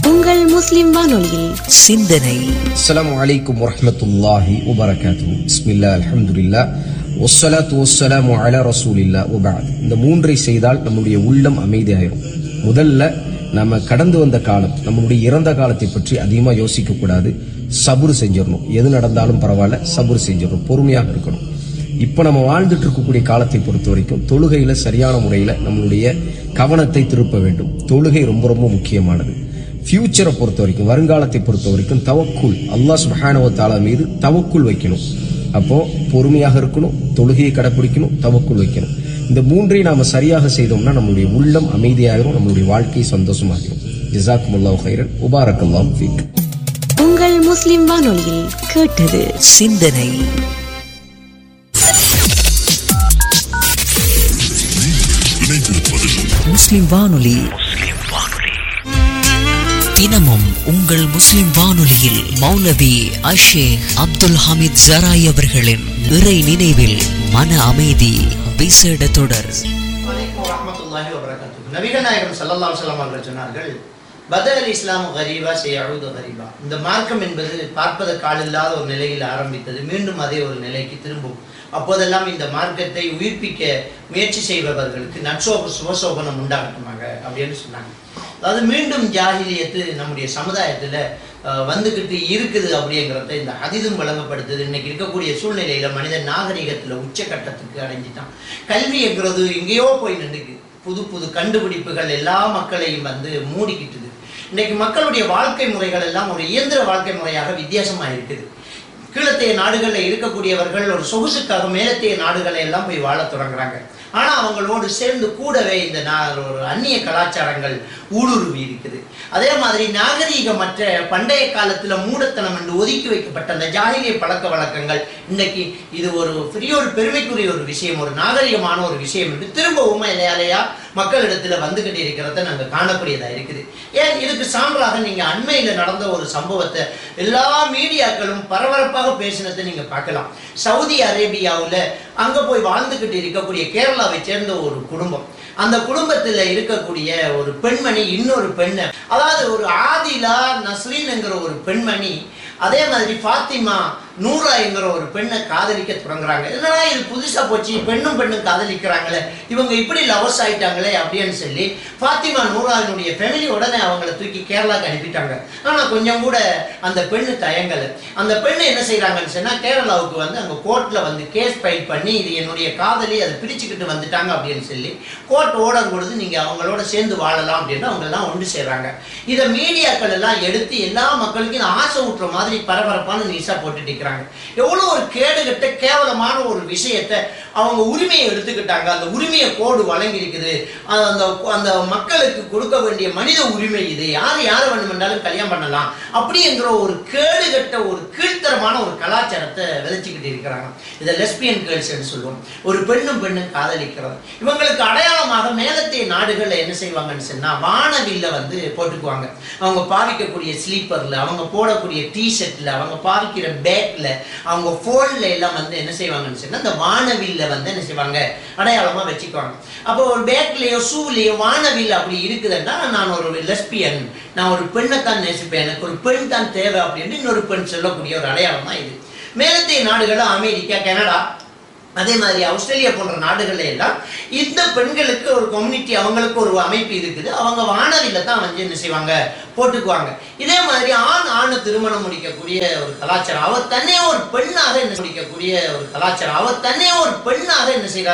உங்கள் முஸ்லிம் வானொலியில் சிந்தனை السلام عليكم ورحمة الله وبركاته بسم الله الحمد لله والصلاة والسلام على رسول الله وبعد இந்த மூன்றை செய்தால் நம்முடைய உள்ளம் அமைதியாயிரும் முதல்ல நம்ம கடந்து வந்த காலம் நம்மளுடைய இறந்த காலத்தை பற்றி அதிகமா யோசிக்க கூடாது சபுர் செஞ்சிடணும் எது நடந்தாலும் பரவாயில்ல சபுர் செஞ்சிடணும் பொறுமையாக இருக்கணும் இப்ப நம்ம வாழ்ந்துட்டு இருக்கக்கூடிய காலத்தை பொறுத்த வரைக்கும் தொழுகையில சரியான முறையில நம்மளுடைய கவனத்தை திருப்ப வேண்டும் தொழுகை ரொம்ப ரொம்ப முக்கியமானது ஃபியூச்சரை பொறுத்த வரைக்கும் வருங்காலத்தை பொறுத்த வரைக்கும் தவக்குள் அல்லாஹ் சுப்ஹானஹு வ தஆலா மீது தவக்குள் வைக்கணும் அப்போ பொறுமையாக இருக்கணும் தொழுகையை கடைப்பிடிக்கணும் தவக்குள் வைக்கணும் இந்த மூன்றையும் நாம சரியாக செய்தோம்னா நம்மளுடைய உள்ளம் அமைதியாகிரும் நம்மளுடைய வாழ்க்கை சந்தோஷமாகிரும் ஜிசாக்குமுல்லாஹு ஹைரன் உபாரக்கல்லாம் ஃபீக் உங்கள் முஸ்லிம் வானொலியில் கேட்டது சிந்தனை முஸ்லிம் வானொலி தினமும் உங்கள் முஸ்லிம் வானொலியில் மௌலவி அஷேக் அப்துல் ஹமீத் ஜராய் அவர்களின் இறை நினைவில் மன அமைதி விசேட தொடர் வலைக்கும் வரஹ்மத்துல்லாஹி வபரகாத்துஹு. நபிகள் நாயகம் ஸல்லல்லாஹு அலைஹி வஸல்லம் அவர்கள் சொன்னார்கள் பதல் இஸ்லாம் கரீபா செய்யழுது கரீபா இந்த மார்க்கம் என்பது பார்ப்பதற்கு ஆளில்லாத ஒரு நிலையில் ஆரம்பித்தது மீண்டும் அதே ஒரு நிலைக்கு திரும்பும் அப்போதெல்லாம் இந்த மார்க்கத்தை உயிர்ப்பிக்க முயற்சி செய்பவர்களுக்கு நற்சோக சுபசோபனம் உண்டாகட்டுமாக அப்படின்னு சொன்னாங்க அதாவது மீண்டும் ஜாகிலியத்து நம்முடைய சமுதாயத்துல அஹ், வந்துகிட்டு இருக்குது அப்படிங்கிறத இந்த ஹதீதும் வழங்கப்படுத்துது இன்னைக்கு இருக்கக்கூடிய சூழ்நிலையில மனிதன் நாகரிகத்துல உச்சக்கட்டத்துக்கு அடைஞ்சிட்டான் கல்விங்கிறது எங்கேயோ போய் நின்றுக்கு புது புது கண்டுபிடிப்புகள் எல்லா மக்களையும் வந்து மூடிக்கிட்டுது இன்னைக்கு மக்களுடைய வாழ்க்கை முறைகள் எல்லாம் ஒரு இயந்திர வாழ்க்கை முறையாக வித்தியாசமா இருக்குது கீழத்தைய நாடுகளில் இருக்கக்கூடியவர்கள் ஒரு சொகுசுக்காக மேலத்தைய நாடுகளை எல்லாம் போய் வாழத் தொடங்குறாங்க ஆனா அவங்களோடு சேர்ந்து கூடவே இந்த நா- ஒரு அந்நிய கலாச்சாரங்கள் ஊடுருவி இருக்குது அதே மாதிரி நாகரீகமற்ற பண்டைய காலத்துல மூடத்தனம் என்று ஒதுக்கி வைக்கப்பட்ட அந்த ஜாகிரிய பழக்க வழக்கங்கள் இன்னைக்கு இது ஒரு பெரிய ஒரு பெருமைக்குரிய ஒரு விஷயம் ஒரு நாகரிகமான ஒரு விஷயம் என்று திரும்பவும் இலையாலையா மக்களிடத்துல வந்துகிட்டு இருக்கிறத நாங்க காணக்கூடியதா இருக்குது ஏன் இதுக்கு சான்றாக நீங்க அண்மையில நடந்த ஒரு சம்பவத்தை எல்லா மீடியாக்களும் பரபரப்பாக பேசினதை நீங்க பார்க்கலாம் சவுதி அரேபியாவுல அங்க போய் வாழ்ந்துகிட்டு இருக்கக்கூடிய கேரளாவை சேர்ந்த ஒரு குடும்பம் அந்த குடும்பத்துல இருக்கக்கூடிய ஒரு பெண்மணி இன்னொரு பெண்ணை அதாவது ஒரு ஆதிலா நஸ்ரீன்ங்கிற ஒரு பெண்மணி அதே மாதிரி ஃபாத்திமா நூரா என்கிற ஒரு பெண்ணை காதலிக்க தொடங்குறாங்க என்னடா இது புதுசா போச்சு பெண்ணும் பெண்ணும் காதலிக்கிறாங்களே இவங்க இப்படி லவர்ஸ் ஆயிட்டாங்களே அப்படின்னு சொல்லி ஃபாத்திமா நூராவினுடைய ஃபேமிலி உடனே அவங்கள தூக்கி கேரளாக்கு அனுப்பிட்டாங்க ஆனா கொஞ்சம் கூட அந்த பெண்ணு தயங்கலை அந்த பெண்ணு என்ன செய்றாங்கன்னு சொன்னா கேரளாவுக்கு வந்து அங்க கோர்ட்ல வந்து கேஸ் ஃபைல் பண்ணி இது என்னுடைய காதலி அதை பிரிச்சுக்கிட்டு வந்துட்டாங்க அப்படின்னு சொல்லி கோர்ட் ஓடர் கொடுத்து நீங்க அவங்களோட சேர்ந்து வாழலாம் அப்படின்னு அவங்க எல்லாம் ஒன்று சேர்றாங்க இதை மீடியாக்கள் எல்லாம் எடுத்து எல்லா மக்களுக்கும் இந்த ஆசை ஊட்டுற மாதிரி பரபரப்பான நியூஸா போட்டுட்டு இருக்கிறாங்க எவ்வளவு ஒரு கேடுகட்ட கேவலமான ஒரு விஷயத்தை அவங்க உரிமையை எடுத்துக்கிட்டாங்க அந்த உரிமையை கோடு வழங்கி இருக்குது அந்த அந்த மக்களுக்கு கொடுக்க வேண்டிய மனித உரிமை இது யார் யாரை வேண்டுமென்றாலும் கல்யாணம் பண்ணலாம் அப்படிங்கிற ஒரு கேடுகட்ட ஒரு கீழ்த்தரமான ஒரு கலாச்சாரத்தை விதைச்சுக்கிட்டு இருக்கிறாங்க இதை லெஸ்பியன் கேர்ள்ஸ் என்று சொல்லுவோம் ஒரு பெண்ணும் பெண்ணும் காதலிக்கிறது இவங்களுக்கு அடையாளமாக மேலத்தைய நாடுகள்ல என்ன செய்வாங்கன்னு சொன்னா வானவில்ல வந்து போட்டுக்குவாங்க அவங்க பாவிக்கக்கூடிய ஸ்லீப்பர்ல அவங்க போடக்கூடிய டிஷர்ட்ல அவங்க பாவிக்கிற பேக்ல அவங்க ஃபோன்ல எல்லாம் வந்து என்ன செய்வாங்கன்னு சொன்னா இந்த வானவில்ல வந்து என்ன செய்வாங்க அடையாளமா வச்சுக்குவாங்க அப்போ ஒரு பேக்லயோ ஷூலயோ வானவில் அப்படி இருக்குதுன்னா நான் ஒரு லெஸ்பியன் நான் ஒரு பெண்ணை தான் நேசிப்பேன் எனக்கு ஒரு பெண் தான் தேவை அப்படின்னு இன்னொரு பெண் சொல்லக்கூடிய ஒரு அடையாளம் தான் இது மேலத்தைய நாடுகள் அமெரிக்கா கனடா அதே மாதிரி ஆஸ்திரேலியா போன்ற நாடுகள்ல எல்லாம் இந்த பெண்களுக்கு ஒரு கம்யூனிட்டி அவங்களுக்கு ஒரு அமைப்பு இருக்குது அவங்க வானவில தான் வந்து என்ன செய்வாங்க போட்டுக்குவாங்க இதே மாதிரி ஆண் ஆண் திருமணம் முடிக்கக்கூடிய ஒரு கலாச்சாரம் அவர் தன்னே ஒரு பெண்ணாக என்ன முடிக்கக்கூடிய ஒரு கலாச்சாரம் அவர் தன்னே ஒரு பெண்ணாக என்ன செய்றாரு